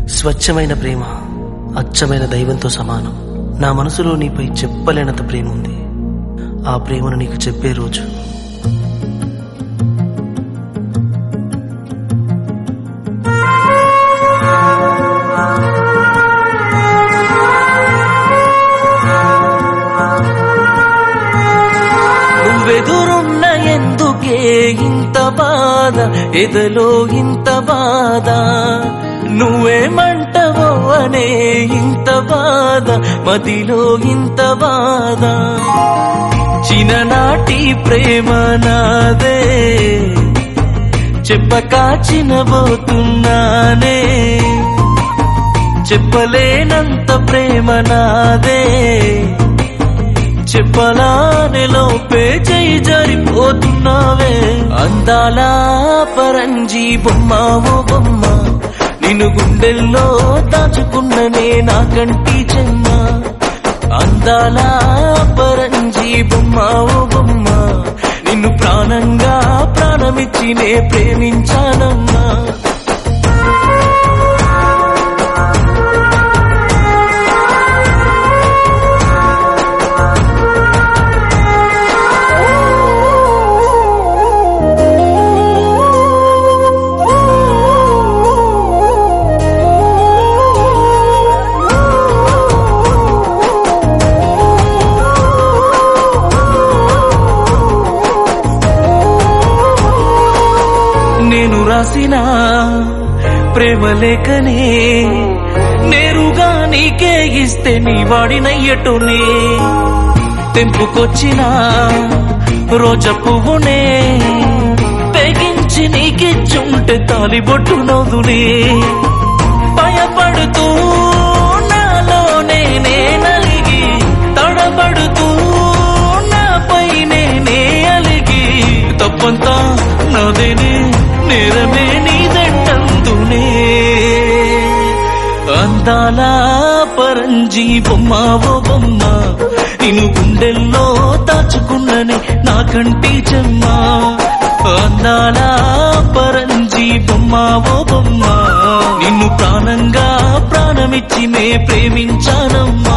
స్వచ్ఛమైన ప్రేమ అచ్చమైన దైవంతో సమానం నా మనసులో నీపై చెప్పలేనంత ప్రేమ ఉంది ఆ ప్రేమను నీకు చెప్పే రోజు నువ్వెదురున్న ఎందుకే ఇంత బాధ ఎదలో ఇంత బాధ నువ్వేమంటవో అనే ఇంత బాధ మదిలో ఇంత బాధ చిన్ననాటి ప్రేమ నాదే చెప్పక చినబోతున్నానే చెప్పలేనంత ప్రేమ నాదే చెప్పలానే లోపే చేయి జారిపోతున్నావే అందాల పరంజీ బొమ్మ ఓ బొమ్మ నిన్ను గుండెల్లో దాచుకున్ననే నా కంటి చెమ్మ అందాల పరంజీ బొమ్మ ఓ బొమ్మ నిన్ను ప్రాణంగా ప్రాణమిచ్చి నే ప్రేమించానమ్మా నేను రాసిన ప్రేమ లేఖనే నేరుగా నీకే ఇస్తే నీ వాడినయ్యటునే తెంపుకొచ్చిన రోజ పువ్వునే తెగించి నీకిచ్చుంటే తాలిబొట్టు నవ్వునే భయపడుతూ నాలోనే నే నలిగి తడబడుతూ నాపై నేనే అలిగి తప్పంతా నాదేనే నేరమే నీదంటందునే అందాల పరంజీ బొమ్మ ఓ బొమ్మ నిన్ను గుండెల్లో దాచుకున్ననే నా కంటి చెమ్మ అందాల పరంజీ బొమ్మ ఓ బొమ్మ నిన్ను ప్రాణంగా ప్రాణమిచ్చి నే ప్రేమించానమ్మా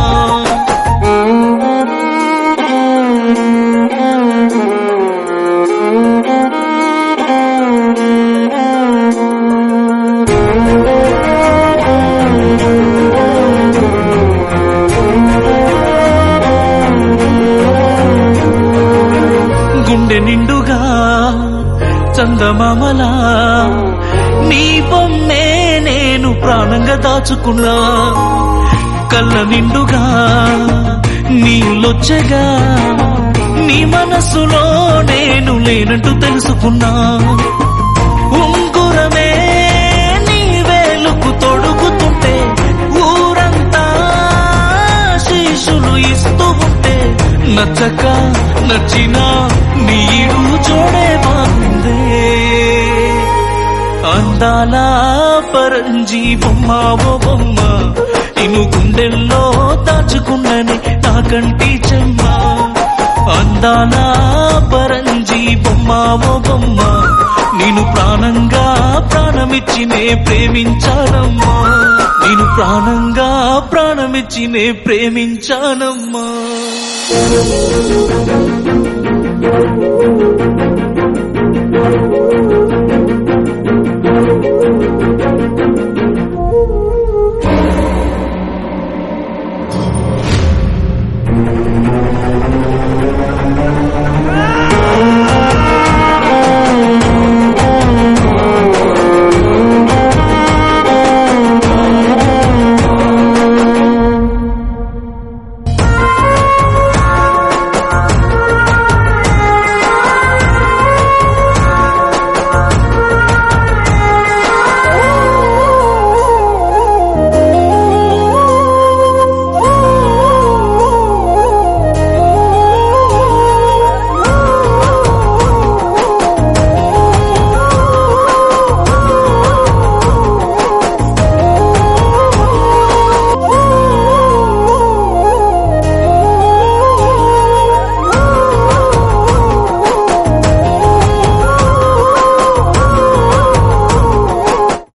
గుండె నిండుగా చందమామలా నీ బొమ్మే నేను ప్రాణంగా దాచుకున్నా కళ్ళ నిండుగా నీళ్ళొచ్చగా నీ మనసులో నేను లేనట్టు తెలుసుకున్నా ఉంగురమే నీ వేలుకు తొడుగుతుంటే ఊరంతా శీషులు ఇస్తూ ఉంటే నచ్చక నచ్చిన నీడు చూడే బాగుందే అందాల పరంజీ బొమ్మ ఓ బొమ్మ నిన్ను గుండెల్లో దాచుకున్ననే నా కంటి చెమ్మ అందాల పరంజీ బొమ్మ ఓ బొమ్మ నేను ప్రాణంగా ప్రాణమిచ్చి నే ప్రేమించానమ్మా నేను ప్రాణంగా ప్రాణమిచ్చి నే ప్రేమించానమ్మా